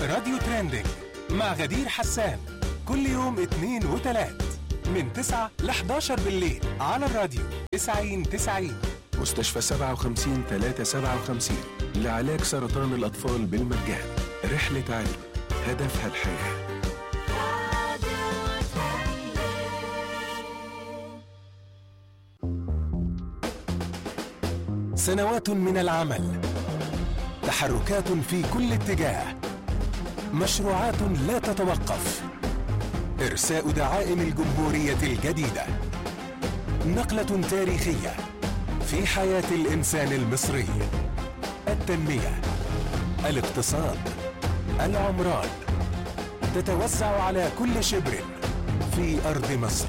راديو ترندنج مع غدير حسان كل يوم اثنين وثلاث من 9 ل 11 بالليل على الراديو 90 90 مستشفى 57 357 لعلاج سرطان الأطفال بالمجان رحلة علم هدفها الحياه سنوات من العمل تحركات في كل اتجاه مشروعات لا تتوقف إرساء دعائم الجمهورية الجديدة نقلة تاريخية في حياة الإنسان المصري التنمية الاقتصاد العمران تتوزع على كل شبر في أرض مصر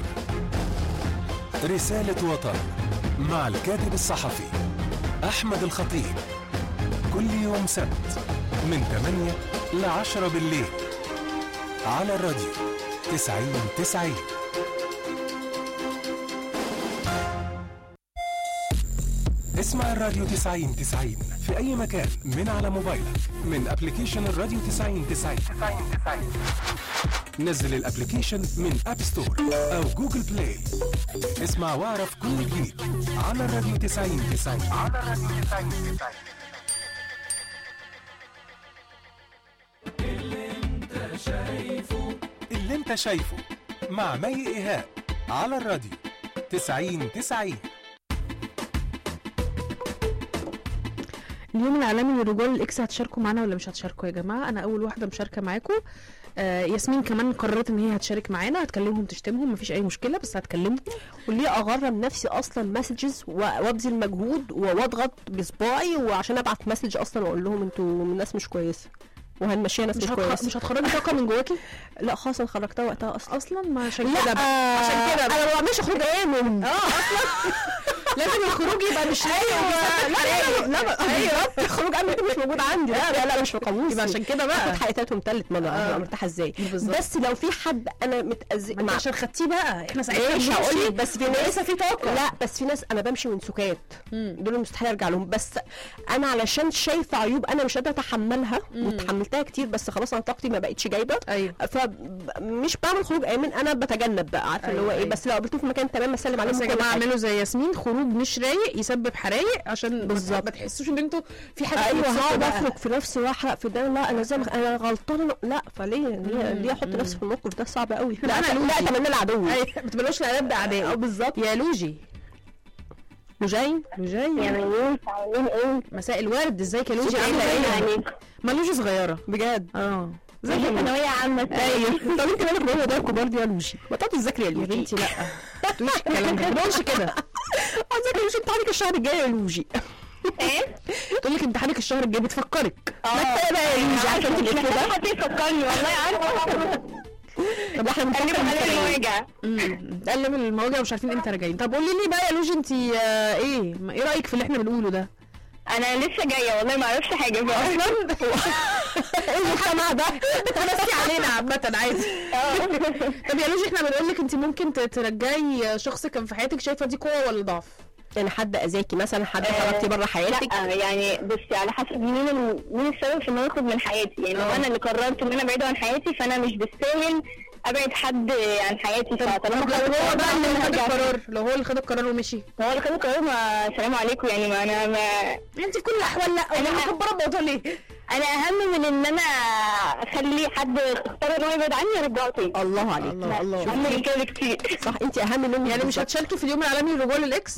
رسالة وطن مع الكاتب الصحفي أحمد الخطيب كل يوم سبت من 8 ل 10 بالليل على الراديو 90 90 اسمع الراديو 90 90 في أي مكان من على موبايلك من ابلكيشن الراديو 90 90 نزل الابلكيشن من اب ستور او جوجل بلاي اسمع واعرف كل جديد على الراديو 90 90 على الراديو 90 90 اللي انت شايفه مع مي ايهاب على الراديو 90 90 اليوم العالمي للرجال الاكس هتشاركوا معانا ولا مش هتشاركوا يا جماعه انا اول واحده مشاركه معاكم آه ياسمين كمان قررت ان هي هتشارك معانا هتكلمهم تشتمهم مفيش اي مشكله بس هتكلمهم وليه اغرم نفسي اصلا مسجز وابذل مجهود واضغط بصباعي وعشان ابعت مسج اصلا واقول لهم انتوا ناس مش كويسه وهنمشيها ناس مش مش هتخ... كويسه مش هتخرجي طاقه من جواكي لا خلاص انا خرجتها وقتها اصلا اصلا ما عشان لا كده بقى عشان كده بقى. انا ما بعملش خروج امن اه اصلا لازم الخروج يبقى مش ايوه لا لا لا لا ايوه خروج امن ده مش موجود عندي لا لا لا مش في قاموسي يبقى عشان كده بقى باخد حقيقتهم تالت مره آه. هبقى مرتاحه ازاي بالظبط. بس لو في حد انا متأذي ما انت عشان خدتيه بقى احنا ساعتها ماشي بنمشي، هقول لك بس في ناس لسه في طاقه لا بس في ناس انا بمشي من سكات مم. دول مستحيل ارجع لهم بس انا علشان شايفه عيوب انا مش قادره اتحملها وتحملتها كتير بس خلاص انا طاقتي ما بقتش جايبه ايوه فمش بعمل خروج امن انا بتجنب بقى عارفه اللي هو أيوة، ايه أيوة. بس لو قابلته في مكان تمام اسلم عليهم بس يا كل جماعه حاجة. اعملوا زي ياسمين خروج مش رايق يسبب حرايق عشان بالظبط. ما تحسوش ان انتوا في حاجه ايوه بتمسكوا هقعد بقى. افرك في نفسي واحرق في ده لا انا زي ما انا غلطانه لا فليه ليه, ليه احط نفسي في الموقف ده صعب قوي لا أنا لا لوجي. اتمنى العدو ايوه ما تبقاش العيال باعداء بالظبط يا لوجي لوجين لوجي يا ميمون عاملين ايه؟ مساء الورد ازيك يا لوجي شكراً عامله لك. ايه عليكم ما لوجي صغيره بجد اه زي ثانوية عامة ايوه طب انت مالك بقول ده الكبار دي يا لوجي ما تقعدي تذاكري يا يا لوجي بنتي لا ما تقوليش الكلام ده ما تقولش كده عايزاك لوجي امتحانك الشهر الجاي يا لوجي ايه؟ تقول لك امتحانك الشهر الجاي بتفكرك ما انت بقى يا لوجي عارفه انت مش الاسم محتاج ده حد يفكرني والله عارفة طب احنا بنفكر قلبوا على في ايه المواجع تقلب المواجع ومش عارفين امتى راجعين طب قولي لي بقى يا لوجي انت ايه ما- ايه رايك في اللي احنا بنقوله ده انا لسه جاية والله ما اعرفش حاجة بقى اصلا المجتمع ده بتمسكي علينا عامه عادي طب يا لوجي احنا بنقول لك انت ممكن ت- ترجعي شخص كان في حياتك شايفه دي قوه ولا ضعف يعني حد اذاكي مثلا حد آه، خرجتي بره حياتك لا يعني بصي على حسب مين ال... مين السبب في ان انا اخرج من حياتي يعني لو آه. انا اللي قررت ان انا ابعد عن حياتي فانا مش بالساهل ابعد حد عن حياتي طب فطالما لو خلاص هو بقى اللي خد هرجع. القرار لو هو اللي خد القرار ومشي هو اللي خد القرار ما سلام عليكم يعني ما انا ما انت في كل الاحوال لا انا أنا- مكبره الموضوع ليه انا اهم من ان انا اخلي حد اختار ان هو يبعد عني ارجعه تاني الله عليك الله الله اهم من كده بكتير صح انت اهم مني يعني مش هتشاركي في اليوم العالمي للرجوع للاكس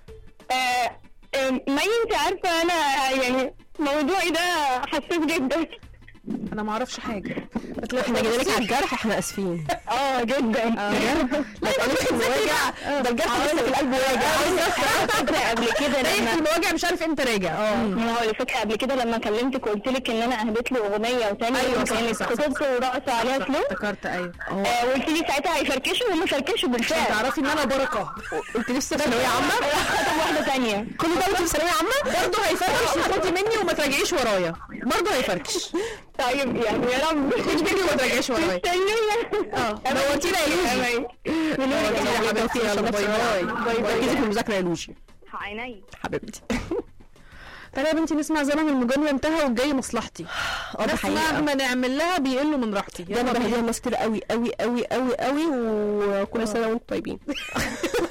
آه، آه، مي انت عارفه انا يعني موضوعي ده حساس جدا انا ما اعرفش حاجه احنا جايين لك على الجرح احنا اسفين اه جدا ما تقوليش انه واجع ده الجرح لسه في القلب واجع فاكره قبل كده رايح في لما المواجع مش عارف امتى راجع اه ما هو اللي فاكره قبل كده لما كلمتك وقلت لك ان انا اهديت له اغنيه وتاني أيوة، يوم صح، كانت صح، صح. خطوبته ورقصوا عليها فلو افتكرت ايوه آه، وقلت لي ساعتها هيفركشوا وهم فركشوا بالفعل تعرفي ان انا بركه انت لسه في ثانويه عامه خطب واحده تانية كل ده وانت في ثانويه عامه برضه هيفركش وخدي مني وما تراجعيش ورايا برضه هيفركش طيب يعني يا رب خدي مني وما تراجعيش ورايا استنوني اه نورتينا يا لوجي نورتينا يا حبيبتي يلا باي باي باي باي ركزي في المذاكره يا لوجي عيني حبيبتي تعالى يا بنتي نسمع زمن المجامله انتهى والجاي مصلحتي اه ده ناس حقيقه مهما نعمل لها بيقلوا من راحتي ده انا يلا بهديها بينا. ناس كتير قوي قوي قوي قوي قوي وكل سنه وانتم طيبين